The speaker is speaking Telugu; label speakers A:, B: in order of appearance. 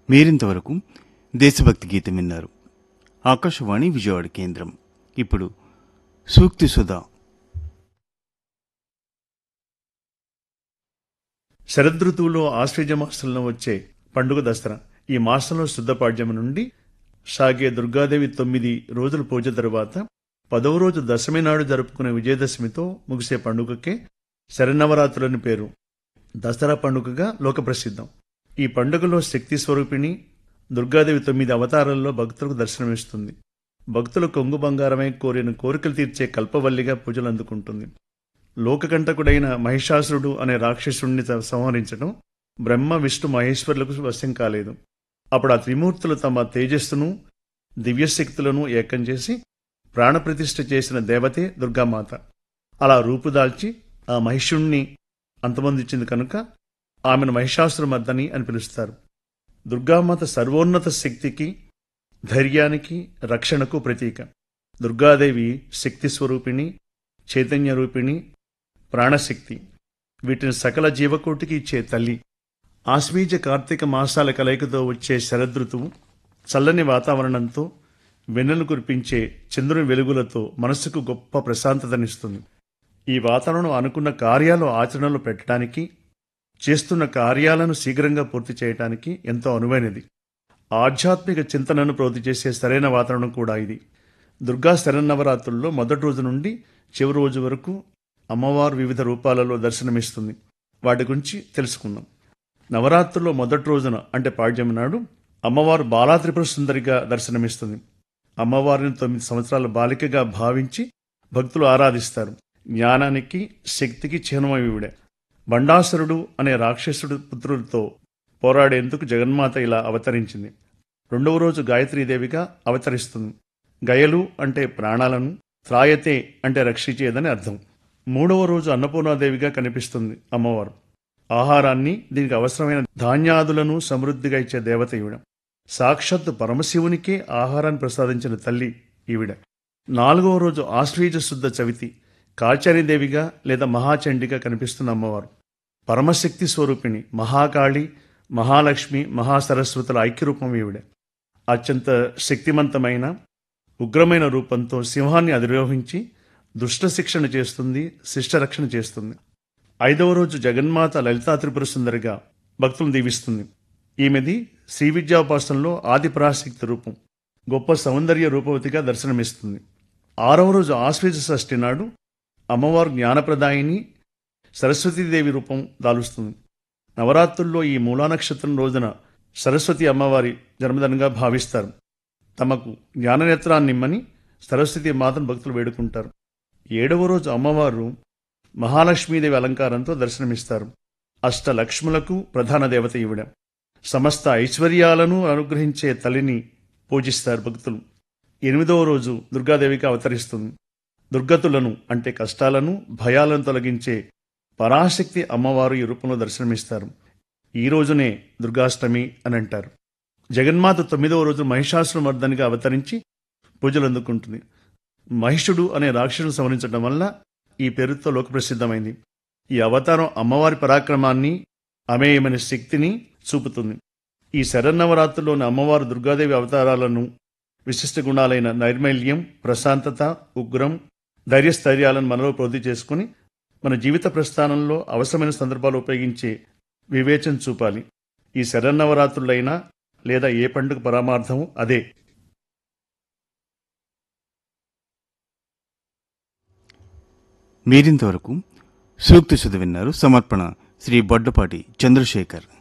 A: మీరింతవరకు దేశభక్తి గీతం విన్నారు ఆకాశవాణి విజయవాడ కేంద్రం ఇప్పుడు సూక్తి సుధా
B: శరదృతువులో ఆశ్వయుజ మాసంలో వచ్చే పండుగ దసరా ఈ మాసంలో శుద్ధ పాడ్యము నుండి సాగే దుర్గాదేవి తొమ్మిది రోజుల పూజ తరువాత పదవ రోజు దశమి నాడు జరుపుకునే విజయదశమితో ముగిసే పండుగకే శరన్నవరాత్రులని పేరు దసరా పండుగగా లోకప్రసిద్ధం ఈ పండుగలో శక్తి స్వరూపిణి దుర్గాదేవి తొమ్మిది అవతారాల్లో భక్తులకు దర్శనమిస్తుంది భక్తుల కొంగు బంగారమై కోరిన కోరికలు తీర్చే కల్పవల్లిగా పూజలు అందుకుంటుంది లోకకంటకుడైన మహిషాసురుడు అనే రాక్షసుడిని త- సంహరించడం బ్రహ్మ విష్ణు మహేశ్వరులకు వశం కాలేదు అప్పుడు ఆ త్రిమూర్తులు తమ తేజస్సును దివ్యశక్తులను ఏకం చేసి ప్రాణప్రతిష్ఠ చేసిన దేవతే దుర్గామాత అలా రూపుదాల్చి ఆ మహిషుణ్ణి అంతమొందించింది కనుక ఆమెను మహిషాసురమర్దని అని పిలుస్తారు దుర్గామాత సర్వోన్నత శక్తికి ధైర్యానికి రక్షణకు ప్రతీక దుర్గాదేవి శక్తి స్వరూపిణి చైతన్య రూపిణి ప్రాణశక్తి వీటిని సకల జీవకోటికి ఇచ్చే తల్లి ఆశ్వీజ కార్తీక మాసాల కలయికతో వచ్చే శరదృతువు చల్లని వాతావరణంతో వెన్నెలు కురిపించే చంద్రుని వెలుగులతో మనస్సుకు గొప్ప ప్రశాంతతనిస్తుంది ఈ వాతావరణం అనుకున్న కార్యాలు ఆచరణలో పెట్టడానికి చేస్తున్న కార్యాలను శీఘ్రంగా పూర్తి చేయడానికి ఎంతో అనువైనది ఆధ్యాత్మిక చింతనను ప్రోధి చేసే సరైన వాతావరణం కూడా ఇది దుర్గా శరన్నవరాత్రుల్లో మొదటి రోజు నుండి చివరి రోజు వరకు అమ్మవారు వివిధ రూపాలలో దర్శనమిస్తుంది వాటి గురించి తెలుసుకుందాం నవరాత్రుల్లో మొదటి రోజున అంటే పాడ్యమి నాడు అమ్మవారు బాలా త్రిపుర సుందరిగా దర్శనమిస్తుంది అమ్మవారిని తొమ్మిది సంవత్సరాల బాలికగా భావించి భక్తులు ఆరాధిస్తారు జ్ఞానానికి శక్తికి చిహ్నమై వివిడే బండాసురుడు అనే రాక్షసుడు పుత్రులతో పోరాడేందుకు జగన్మాత ఇలా అవతరించింది రెండవ రోజు గాయత్రీదేవిగా అవతరిస్తుంది గయలు అంటే ప్రాణాలను త్రాయతే అంటే రక్షించేదని అర్థం మూడవ రోజు అన్నపూర్ణాదేవిగా కనిపిస్తుంది అమ్మవారు ఆహారాన్ని దీనికి అవసరమైన ధాన్యాదులను సమృద్ధిగా ఇచ్చే దేవత ఈవిడ సాక్షాత్తు పరమశివునికే ఆహారాన్ని ప్రసాదించిన తల్లి ఈవిడ నాలుగవ రోజు ఆశ్వీజ శుద్ధ చవితి కాచారీదేవిగా లేదా మహాచండిగా కనిపిస్తున్న అమ్మవారు పరమశక్తి స్వరూపిణి మహాకాళి మహాలక్ష్మి మహాసరస్వతుల ఐక్యరూపం ఈవిడే అత్యంత శక్తిమంతమైన ఉగ్రమైన రూపంతో సింహాన్ని అధిరోహించి దుష్ట శిక్షణ చేస్తుంది శిష్టరక్షణ చేస్తుంది ఐదవ రోజు జగన్మాత లలితా త్రిపుర సుందరిగా భక్తులను దీవిస్తుంది ఈమెది శ్రీ విద్యాపాసనలో ఆది పరాశక్తి రూపం గొప్ప సౌందర్య రూపవతిగా దర్శనమిస్తుంది ఆరవ రోజు ఆశ్వేజ షష్ఠి నాడు అమ్మవారు జ్ఞానప్రదాయిని సరస్వతీదేవి రూపం దాలుస్తుంది నవరాత్రుల్లో ఈ మూలా నక్షత్రం రోజున సరస్వతి అమ్మవారి జన్మదినంగా భావిస్తారు తమకు జ్ఞాననేత్రాన్నిమ్మని సరస్వతి మాతను భక్తులు వేడుకుంటారు ఏడవ రోజు అమ్మవారు మహాలక్ష్మీదేవి అలంకారంతో దర్శనమిస్తారు అష్టలక్ష్ములకు ప్రధాన దేవత ఈవిడ సమస్త ఐశ్వర్యాలను అనుగ్రహించే తల్లిని పూజిస్తారు భక్తులు ఎనిమిదవ రోజు దుర్గాదేవికి అవతరిస్తుంది దుర్గతులను అంటే కష్టాలను భయాలను తొలగించే పరాశక్తి అమ్మవారు ఈ రూపంలో దర్శనమిస్తారు ఈ రోజునే దుర్గాష్టమి అని అంటారు జగన్మాత తొమ్మిదవ రోజు మహిషాసురమర్దనిగా అవతరించి పూజలు అందుకుంటుంది మహిషుడు అనే రాక్షసును సంహరించడం వల్ల ఈ పేరుతో లోకప్రసిద్ధమైంది ఈ అవతారం అమ్మవారి పరాక్రమాన్ని అమేయమైన శక్తిని చూపుతుంది ఈ శరన్నవరాత్రుల్లోని అమ్మవారు దుర్గాదేవి అవతారాలను విశిష్ట గుణాలైన నైర్మల్యం ప్రశాంతత ఉగ్రం ధైర్యస్థైర్యాలను మనలో ప్రోధి చేసుకుని మన జీవిత ప్రస్థానంలో అవసరమైన సందర్భాలు ఉపయోగించే వివేచన చూపాలి ఈ శరన్నవరాత్రులైనా లేదా ఏ పండుగ పరమార్థం అదే
A: మీరింతవరకు సూక్తి సుధ విన్నారు సమర్పణ శ్రీ బొడ్డపాటి చంద్రశేఖర్